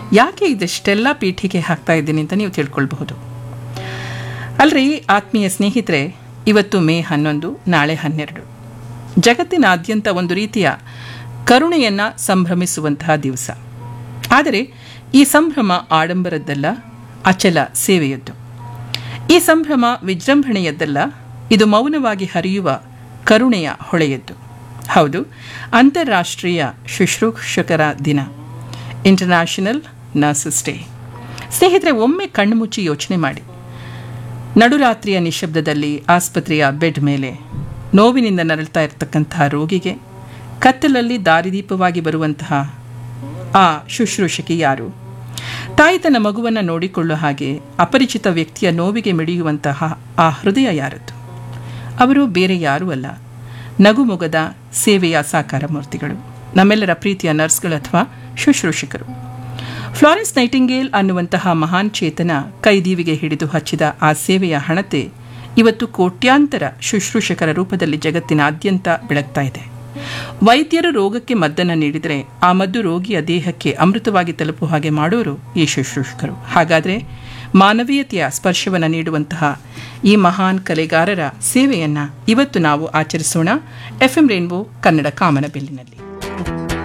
ಯಾಕೆ ಇದೆಷ್ಟೆಲ್ಲ ಪೀಠಿಗೆ ಹಾಕ್ತಾ ಇದ್ದೀನಿ ಅಂತ ನೀವು ತಿಳ್ಕೊಳ್ಬಹುದು ಅಲ್ರಿ ಆತ್ಮೀಯ ಸ್ನೇಹಿತರೆ ಇವತ್ತು ಮೇ ಹನ್ನೊಂದು ನಾಳೆ ಹನ್ನೆರಡು ಜಗತ್ತಿನಾದ್ಯಂತ ಒಂದು ರೀತಿಯ ಕರುಣೆಯನ್ನು ಸಂಭ್ರಮಿಸುವಂತಹ ದಿವಸ ಆದರೆ ಈ ಸಂಭ್ರಮ ಆಡಂಬರದ್ದಲ್ಲ ಅಚಲ ಸೇವೆಯದ್ದು ಈ ಸಂಭ್ರಮ ವಿಜೃಂಭಣೆಯದ್ದಲ್ಲ ಇದು ಮೌನವಾಗಿ ಹರಿಯುವ ಕರುಣೆಯ ಹೊಳೆಯದ್ದು ಹೌದು ಅಂತಾರಾಷ್ಟ್ರೀಯ ಶುಶ್ರೂಷಕರ ದಿನ ಇಂಟರ್ನ್ಯಾಷನಲ್ ನರ್ಸಸ್ ಡೇ ಸ್ನೇಹಿತರೆ ಒಮ್ಮೆ ಕಣ್ಣು ಮುಚ್ಚಿ ಯೋಚನೆ ಮಾಡಿ ನಡುರಾತ್ರಿಯ ನಿಶಬ್ದದಲ್ಲಿ ಆಸ್ಪತ್ರೆಯ ಬೆಡ್ ಮೇಲೆ ನೋವಿನಿಂದ ನರಳ್ತಾ ಇರತಕ್ಕಂತಹ ರೋಗಿಗೆ ಕತ್ತಲಲ್ಲಿ ದಾರಿದೀಪವಾಗಿ ಬರುವಂತಹ ಆ ಶುಶ್ರೂಷಕಿ ಯಾರು ತಾಯಿ ತನ್ನ ಮಗುವನ್ನು ನೋಡಿಕೊಳ್ಳೋ ಹಾಗೆ ಅಪರಿಚಿತ ವ್ಯಕ್ತಿಯ ನೋವಿಗೆ ಮಿಡಿಯುವಂತಹ ಆ ಹೃದಯ ಯಾರದ್ದು ಅವರು ಬೇರೆ ಯಾರೂ ಅಲ್ಲ ನಗುಮೊಗದ ಸೇವೆಯ ಸಾಕಾರ ಮೂರ್ತಿಗಳು ನಮ್ಮೆಲ್ಲರ ಪ್ರೀತಿಯ ನರ್ಸ್ಗಳು ಅಥವಾ ಶುಶ್ರೂಷಕರು ಫ್ಲಾರೆನ್ಸ್ ನೈಟಿಂಗೇಲ್ ಅನ್ನುವಂತಹ ಮಹಾನ್ ಚೇತನ ಕೈದೀವಿಗೆ ಹಿಡಿದು ಹಚ್ಚಿದ ಆ ಸೇವೆಯ ಹಣತೆ ಇವತ್ತು ಕೋಟ್ಯಾಂತರ ಶುಶ್ರೂಷಕರ ರೂಪದಲ್ಲಿ ಜಗತ್ತಿನಾದ್ಯಂತ ಬೆಳಗ್ತಾ ಇದೆ ವೈದ್ಯರು ರೋಗಕ್ಕೆ ಮದ್ದನ್ನು ನೀಡಿದರೆ ಆ ಮದ್ದು ರೋಗಿಯ ದೇಹಕ್ಕೆ ಅಮೃತವಾಗಿ ತಲುಪುವ ಹಾಗೆ ಮಾಡೋರು ಈ ಶುಶ್ರೂಷಕರು ಹಾಗಾದರೆ ಮಾನವೀಯತೆಯ ಸ್ಪರ್ಶವನ್ನು ನೀಡುವಂತಹ ಈ ಮಹಾನ್ ಕಲೆಗಾರರ ಸೇವೆಯನ್ನು ಇವತ್ತು ನಾವು ಆಚರಿಸೋಣ ಎಫ್ ಎಂ ರೇನ್ಬೋ ಕನ್ನಡ ಕಾಮನಬಿಲ್ಲಿನಲ್ಲಿ